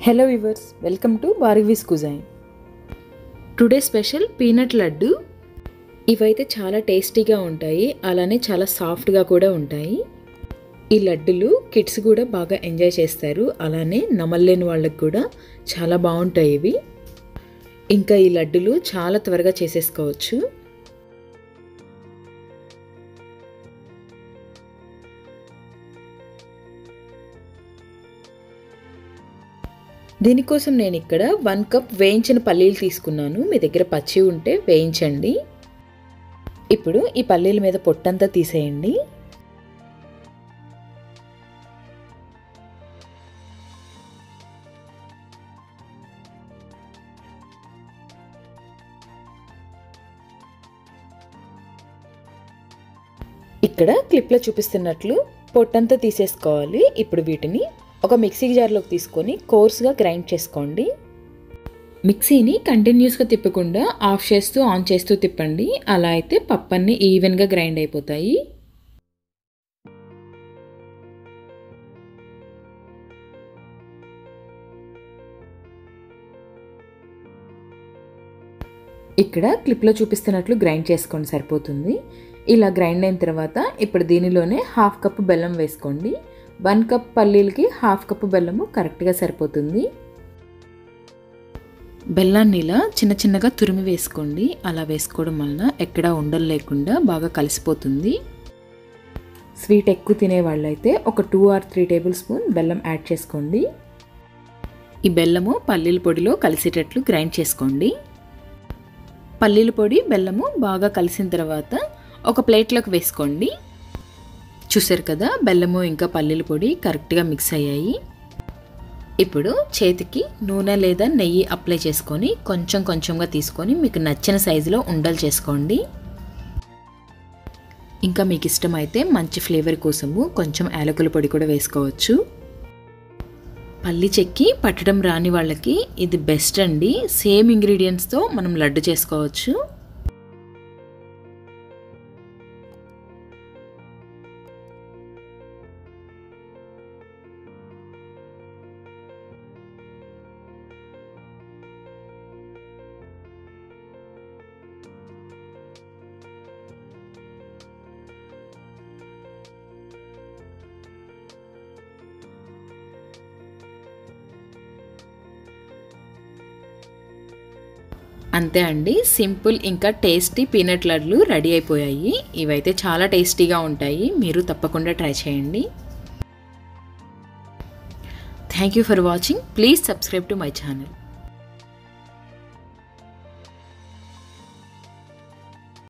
hello viewers welcome to Barvi's cuisine today special peanut laddu ఇవైతే చాలా టేస్టీగా ఉంటాయి అలానే చాలా సాఫ్ట్గా కూడా ఉంటాయి ఈ లడ్డులు కిడ్స్ కూడా బాగా ఎంజాయ్ చేస్తారు అలానే నమల్లేని వాళ్ళకి కూడా చాలా బాగుంటాయి ఇవి ఇంకా ఈ లడ్డులు చాలా త్వరగా చేసేసుకోవచ్చు దీనికోసం నేను ఇక్కడ వన్ కప్ వేయించిన పల్లీలు తీసుకున్నాను మీ దగ్గర పచ్చి ఉంటే వేయించండి ఇప్పుడు ఈ పల్లీల మీద పొట్టంతా తీసేయండి ఇక్కడ క్లిప్లో చూపిస్తున్నట్లు పొట్టంతా తీసేసుకోవాలి ఇప్పుడు వీటిని ఒక మిక్సీ జార్లోకి తీసుకొని కోర్స్గా గ్రైండ్ చేసుకోండి మిక్సీని కంటిన్యూస్గా తిప్పకుండా ఆఫ్ చేస్తూ ఆన్ చేస్తూ తిప్పండి అలా అయితే పప్పన్ని ఈవెన్గా గ్రైండ్ అయిపోతాయి ఇక్కడ క్లిప్లో చూపిస్తున్నట్లు గ్రైండ్ చేసుకోండి సరిపోతుంది ఇలా గ్రైండ్ అయిన తర్వాత ఇప్పుడు దీనిలోనే హాఫ్ కప్ బెల్లం వేసుకోండి వన్ కప్ పల్లీలకి హాఫ్ కప్ బెల్లము కరెక్ట్గా సరిపోతుంది బెల్లాన్ని ఇలా చిన్న చిన్నగా తురిమి వేసుకోండి అలా వేసుకోవడం వలన ఎక్కడా ఉండలు లేకుండా బాగా కలిసిపోతుంది స్వీట్ ఎక్కువ తినే వాళ్ళైతే ఒక two or three tablespoon బెల్లం యాడ్ చేసుకోండి ఈ బెల్లము పల్లీల పొడిలో కలిసేటట్లు గ్రైండ్ చేసుకోండి పల్లీల పొడి బెల్లము బాగా కలిసిన తర్వాత ఒక ప్లేట్లోకి వేసుకోండి చూసారు కదా బెల్లము ఇంకా పల్లీల పొడి కరెక్ట్గా మిక్స్ అయ్యాయి ఇప్పుడు చేతికి నూనె లేదా నెయ్యి అప్లై చేసుకొని కొంచెం కొంచెంగా తీసుకొని మీకు నచ్చిన సైజులో ఉండలు చేసుకోండి ఇంకా మీకు ఇష్టమైతే మంచి ఫ్లేవర్ కోసము కొంచెం యాలకుల పొడి కూడా వేసుకోవచ్చు పల్లి చెక్కి పట్టడం రాని వాళ్ళకి ఇది బెస్ట్ అండి సేమ్ ఇంగ్రీడియంట్స్తో మనం లడ్డు చేసుకోవచ్చు అంతే అండి సింపుల్ ఇంకా టేస్టీ పీనట్ లడ్లు రెడీ అయిపోయాయి ఇవైతే చాలా టేస్టీగా ఉంటాయి మీరు తప్పకుండా ట్రై చేయండి thank you for watching please subscribe to my channel